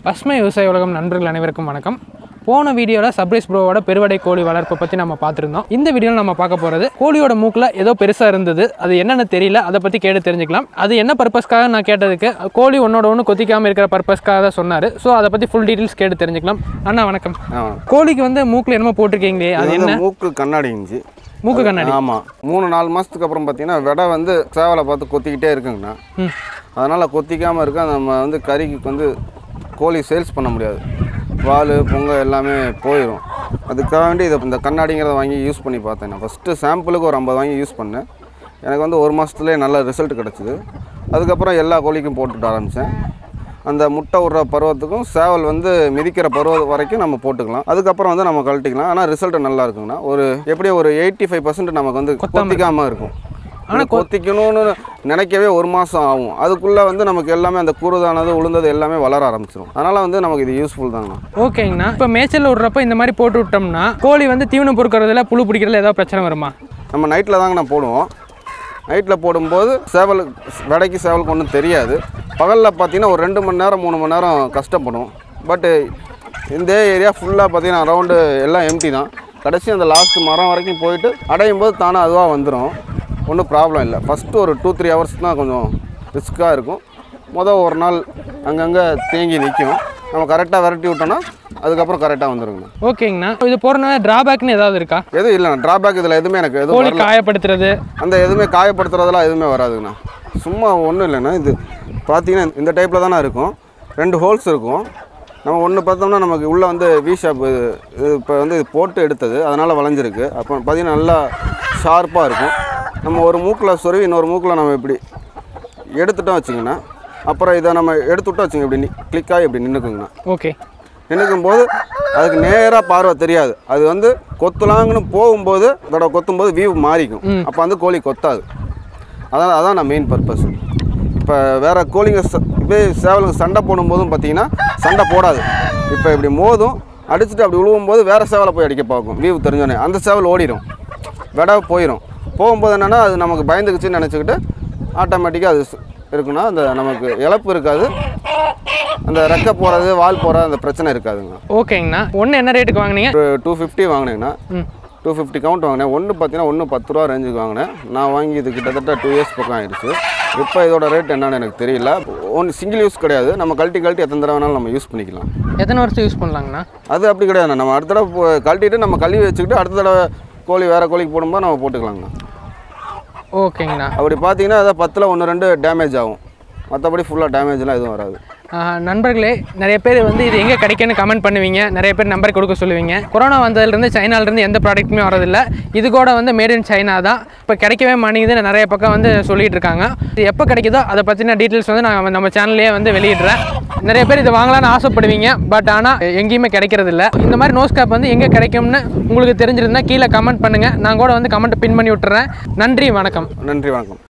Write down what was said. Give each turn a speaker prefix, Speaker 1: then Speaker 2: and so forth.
Speaker 1: பசுமை விவசாய உலகம் நண்பர்கள் அனைவருக்கும் வணக்கம் போன வீடியோவில் சப்ரைஸ் ப்ரோவோட பெருவடை கோழி வளர்ப்பை பற்றி நம்ம பார்த்துருந்தோம் இந்த வீடியோவில் நம்ம பார்க்க போகிறது கோழியோட மூக்கில் ஏதோ பெருசாக இருந்தது அது என்னென்னு தெரியல அதை பற்றி கேட்டு தெரிஞ்சுக்கலாம் அது என்ன பர்பஸ்க்காக நான் கேட்டதுக்கு கோழி ஒன்னோட ஒன்று கொத்திக்காமல் இருக்கிற பர்பஸ்க்காக தான் சொன்னார் ஸோ அதை பற்றி ஃபுல் டீட்டெயில்ஸ் கேட்டு தெரிஞ்சுக்கலாம் அண்ணா வணக்கம்
Speaker 2: ஆ.
Speaker 1: கோழிக்கு வந்து மூக்கில் என்னமோ போட்டிருக்கீங்களே அது
Speaker 2: இது
Speaker 1: என்ன
Speaker 2: வந்து மூக்கு கண்ணாடி இருந்துச்சு
Speaker 1: மூக்கு கண்ணாடி
Speaker 2: ஆமாம் மூணு நாலு மாதத்துக்கு அப்புறம் பார்த்தீங்கன்னா விடை வந்து சேவலை பார்த்து கொத்திக்கிட்டே இருக்குங்கண்ணா
Speaker 1: ம்
Speaker 2: அதனால் கொத்திக்காமல் இருக்க நம்ம வந்து கறிக்கு வந்து கோழி சேல்ஸ் பண்ண முடியாது வால் பொங்கல் எல்லாமே போயிடும் அதுக்காக வேண்டி இதை இந்த கண்ணாடிங்கிறத வாங்கி யூஸ் பண்ணி பார்த்தேன் நான் ஃபஸ்ட்டு சாம்பிளுக்கு ஒரு ஐம்பது வாங்கி யூஸ் பண்ணேன் எனக்கு வந்து ஒரு மாதத்துலேயே நல்ல ரிசல்ட் கிடச்சிது அதுக்கப்புறம் எல்லா கோழிக்கும் போட்டுட்டு ஆரம்பித்தேன் அந்த முட்டை விடுற பருவத்துக்கும் சேவல் வந்து மிதிக்கிற பருவம் வரைக்கும் நம்ம போட்டுக்கலாம் அதுக்கப்புறம் வந்து நம்ம கழட்டிக்கலாம் ஆனால் ரிசல்ட் நல்லா இருக்குங்கண்ணா ஒரு எப்படியும் ஒரு எயிட்டி ஃபைவ் நமக்கு வந்து கொத்திக்காமல் இருக்கும் ஆனால் கொத்திக்கணும்னு நினைக்கவே ஒரு மாதம் ஆகும் அதுக்குள்ளே வந்து நமக்கு எல்லாமே அந்த குருதானது உளுந்தது எல்லாமே வளர ஆரம்பிச்சிடும் அதனால் வந்து நமக்கு இது யூஸ்ஃபுல் தாங்கண்ணா
Speaker 1: ஓகேங்கண்ணா இப்போ மேய்ச்சல் விட்றப்ப இந்த மாதிரி போட்டு விட்டோம்னா கோழி வந்து தீவனம் பொறுக்கிறதுல புழு பிடிக்கிறதுல ஏதாவது பிரச்சனை வருமா
Speaker 2: நம்ம நைட்டில் தாங்கண்ணா போடுவோம் நைட்டில் போடும்போது சேவல் விடைக்கு சேவலுக்கு ஒன்றும் தெரியாது பகலில் பார்த்தீங்கன்னா ஒரு ரெண்டு மணி நேரம் மூணு மணி நேரம் கஷ்டப்படும் பட்டு இந்த ஏரியா ஃபுல்லாக பார்த்தீங்கன்னா அரௌண்டு எல்லாம் எம்டி தான் கடைசி அந்த லாஸ்ட் மரம் வரைக்கும் போயிட்டு அடையும் போது தானே அதுவாக வந்துடும் ஒன்றும் ப்ராப்ளம் இல்லை ஃபஸ்ட்டு ஒரு டூ த்ரீ ஹவர்ஸ் தான் கொஞ்சம் ரிஸ்க்காக இருக்கும் மொதல் ஒரு நாள் அங்கங்கே தேங்கி நிற்கும் நம்ம கரெக்டாக விரட்டி விட்டோன்னா அதுக்கப்புறம் கரெக்டாக வந்துருங்கண்ணா
Speaker 1: ஓகேங்கண்ணா இது போகிறனால டிராபேக்னு ஏதாவது இருக்கா
Speaker 2: எதுவும் இல்லைண்ணா ட்ராபேக் இதில் எதுவுமே எனக்கு எதுவும்
Speaker 1: கோழி
Speaker 2: வரல
Speaker 1: காயப்படுத்துறது
Speaker 2: அந்த எதுவுமே காயப்படுத்துறதெல்லாம் எதுவுமே வராதுங்கண்ணா சும்மா ஒன்றும் இல்லைண்ணா இது பார்த்தீங்கன்னா இந்த டைப்பில் தானே இருக்கும் ரெண்டு ஹோல்ஸ் இருக்கும் நம்ம ஒன்று பார்த்தோம்னா நமக்கு உள்ளே வந்து வி ஷாப் இது இப்போ வந்து இது போட்டு எடுத்தது அதனால் வளைஞ்சிருக்கு அப்போ பார்த்தீங்கன்னா நல்லா ஷார்ப்பாக இருக்கும் நம்ம ஒரு மூக்கில் சொருவி இன்னொரு மூக்கில் நம்ம இப்படி எடுத்துட்டோம் வச்சுங்கண்ணா அப்புறம் இதை நம்ம எடுத்துட்டோம் வச்சுங்க இப்படி கிளிக்காகி இப்படி நின்றுக்குங்கண்ணா
Speaker 1: ஓகே
Speaker 2: நின்றுக்கும் போது அதுக்கு நேராக பார்வை தெரியாது அது வந்து கொத்தலாங்கன்னு போகும்போது அதோட கொத்தும்போது வியூ மாறிக்கும் அப்போ வந்து கோழி கொத்தாது அதான் அதான் நான் மெயின் பர்பஸ் இப்போ வேறு கோழிங்க ச- இப்படியே சேவலுங்க சண்டை போடும்போதும் பார்த்தீங்கன்னா சண்டை போடாது இப்போ இப்படி மோதும் அடிச்சுட்டு அப்படி விழுவும்போது வேறு சேவலை போய் அடிக்க பார்க்கும் வியூ தெரிஞ்சோடனே அந்த சேவல் ஓடிடும் விட போயிடும் போகும்போது என்னென்னா அது நமக்கு பயந்துக்குச்சுன்னு நினச்சிக்கிட்டு ஆட்டோமேட்டிக்காக அது ச- இருக்குன்னா அந்த நமக்கு இழப்பு இருக்காது அந்த ரெக்கை போகிறது வால் போகிற அந்த பிரச்சனை இருக்காதுங்க
Speaker 1: ஓகேங்கண்ணா ஒன்று என்ன ரேட்டுக்கு வாங்குனீங்க
Speaker 2: ஒரு டூ ஃபிஃப்டி வாங்கினேங்கண்ணா
Speaker 1: ம்
Speaker 2: டூ ஃபிஃப்டி கவுண்ட் வாங்கினேன் ஒன்று பார்த்தீங்கன்னா ஒன்று பத்து ரூபா ரேஞ்சுக்கு வாங்கினேன் நான் வாங்கி இது கிட்டத்தட்ட டூ இயர்ஸ் பக்கம் ஆயிடுச்சு இப்போ இதோட ரேட் என்னன்னு எனக்கு தெரியல ஒன்று சிங்கிள் யூஸ் கிடையாது நம்ம கழட்டி கழட்டி எத்தனை தடவை வேணாலும் நம்ம யூஸ் பண்ணிக்கலாம்
Speaker 1: எத்தனை வருஷம் யூஸ் பண்ணலாங்கண்ணா
Speaker 2: அது அப்படி கிடையாது நம்ம அடுத்த தடவை போ- கழட்டிட்டு நம்ம கழுவி வச்சுக்கிட்டு அடுத்த தடவை கோழி வேறு கோழிக்கு போடும்போது நம்ம போட்டுக்கலாங்கண்ணா
Speaker 1: ஓகேங்கண்ணா
Speaker 2: அப்படி பார்த்தீங்கன்னா அதை பத்தில் ஒன்று ரெண்டு டேமேஜ் ஆகும் மற்றபடி ஃபுல்லாக டேமேஜ்லாம் எதுவும் வராது
Speaker 1: ஆஹ், நண்பர்களே நிறைய பேர் வந்து இது எங்கே கிடைக்குன்னு கமெண்ட் பண்ணுவீங்க நிறைய பேர் நம்பர் கொடுக்க சொல்லுவீங்க கொரோனா வந்ததுலேருந்து சைனாலேருந்து எந்த ப்ராடக்ட்டுமே வரதில்லை இது கூட வந்து மேட் இன் சைனா தான் இப்போ கிடைக்கவே மாட்டேங்குதுன்னு நிறைய பக்கம் வந்து சொல்லிட்டு இருக்காங்க இது எப்போ கிடைக்குதோ அதை பற்றின டீட்டெயில்ஸ் வந்து நான் நம்ம சேனல்லையே வந்து வெளியிடுறேன் நிறைய பேர் இது வாங்கலாம்னு ஆசைப்படுவீங்க பட் ஆனால் எங்கேயுமே கிடைக்கிறது இல்ல இந்த மாதிரி நோஸ் கேப் வந்து எங்கே கிடைக்கும்னு உங்களுக்கு தெரிஞ்சிருந்தா கீழே கமெண்ட் பண்ணுங்கள் நான் கூட வந்து கமெண்ட் பின் பண்ணி விட்டுறேன் நன்றி வணக்கம்
Speaker 2: நன்றி வணக்கம்